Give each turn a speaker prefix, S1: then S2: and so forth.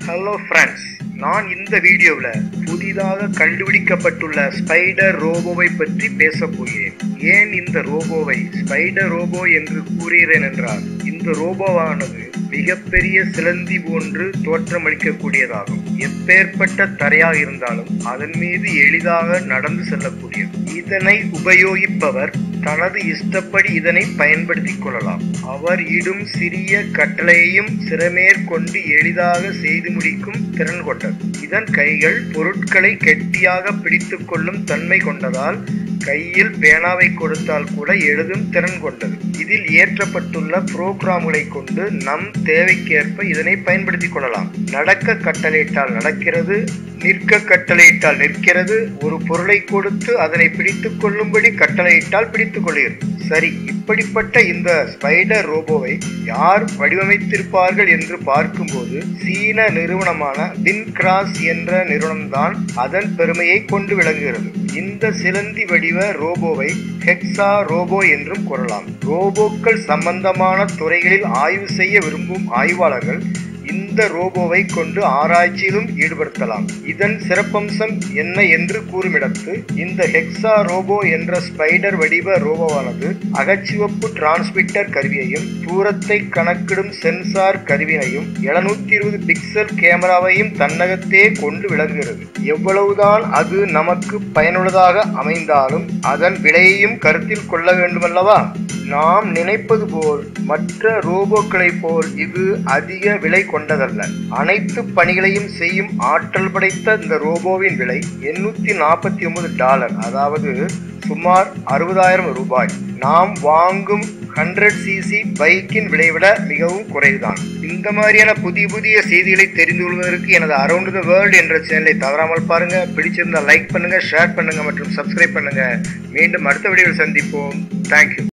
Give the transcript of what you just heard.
S1: hello friends நான் இந்த வீடியோவில் புதிதாக கண்டுபிடிக்கப்பட்டுள்ள ஸ்பைடர் ரோபோவை பற்றி பேசப் போகிறேன் ஏன் இந்த ரோபோவை ஸ்பைடர் ரோபோ என்று கூறுகிறேன் என்றால் இந்த ரோபோவானது மிகப்பெரிய சிலந்தி போன்று தோற்றமளிக்கக்கூடியதாகும் எப்பேற்பட்ட தரையாக இருந்தாலும் அதன் மீது எளிதாக நடந்து செல்லக்கூடியது இதனை உபயோகிப்பவர் தனது இஷ்டப்படி இதனை பயன்படுத்திக் கொள்ளலாம் அவர் இடும் சிறிய கட்டளையையும் சிறமேற்கொண்டு எளிதாக செய்து முடிக்கும் திறன் கொண்டது இதன் கைகள் பொருட்களை கெட்டியாக பிடித்துக் கொள்ளும் தன்மை கொண்டதால் கையில் பேனாவை கொடுத்தால் கூட எழுதும் திறன் கொண்டது இதில் ஏற்றப்பட்டுள்ள புரோகிராம்களை கொண்டு நம் தேவைக்கேற்ப இதனை பயன்படுத்திக் கொள்ளலாம் நடக்க கட்டளையிட்டால் நடக்கிறது நிற்க கட்டளையிட்டால் நிற்கிறது ஒரு பொருளை கொடுத்து அதனை பிடித்துக் கொள்ளும்படி கட்டளையிட்டால் பிடித்துக் கொள்கிறது சரி இப்படிப்பட்ட இந்த ஸ்பைடர் ரோபோவை யார் வடிவமைத்திருப்பார்கள் என்று பார்க்கும்போது சீன நிறுவனமான வின்கிராஸ் என்ற நிறுவனம்தான் அதன் பெருமையை கொண்டு விளங்குகிறது இந்த சிலந்தி வடிவ ரோபோவை ஹெக்ஸா ரோபோ என்றும் கூறலாம் ரோபோக்கள் சம்பந்தமான துறைகளில் ஆய்வு செய்ய விரும்பும் ஆய்வாளர்கள் இந்த ரோபோவை கொண்டு ஆராய்ச்சியிலும் ஈடுபடுத்தலாம் இதன் சிறப்பம்சம் என்ன என்று கூறுமிடத்து இந்த ஹெக்ஸா ரோபோ என்ற ஸ்பைடர் வடிவ ரோபோவானது அகச்சிவப்பு டிரான்ஸ்மிட்டர் கருவியையும் தூரத்தை கணக்கிடும் சென்சார் கருவியையும் எழுநூத்தி இருபது பிக்சல் கேமராவையும் தன்னகத்தே கொண்டு விளங்குகிறது எவ்வளவுதான் அது நமக்கு பயனுள்ளதாக அமைந்தாலும் அதன் விலையையும் கருத்தில் கொள்ள வேண்டுமல்லவா நாம் நினைப்பது போல் மற்ற ரோபோக்களைப் போல் இது அதிக விலை கொண்டதல்ல அனைத்து பணிகளையும் செய்யும் ஆற்றல் படைத்த இந்த ரோபோவின் விலை எண்ணூத்தி நாற்பத்தி ஒன்பது டாலர் அதாவது சுமார் அறுபதாயிரம் ரூபாய் நாம் வாங்கும் ஹண்ட்ரட் சிசி பைக்கின் விலை விட மிகவும் குறைவுதான் இந்த மாதிரியான புதிய புதிய செய்திகளை தெரிந்து கொள்வதற்கு எனது அரௌண்ட் த வேர்ல்டு என்ற சேனலை தவறாமல் பாருங்க பிடிச்சிருந்தா லைக் பண்ணுங்க ஷேர் பண்ணுங்க மற்றும் சப்ஸ்கிரைப் பண்ணுங்க மீண்டும் அடுத்த வீடியோவில் சந்திப்போம் தேங்க்யூ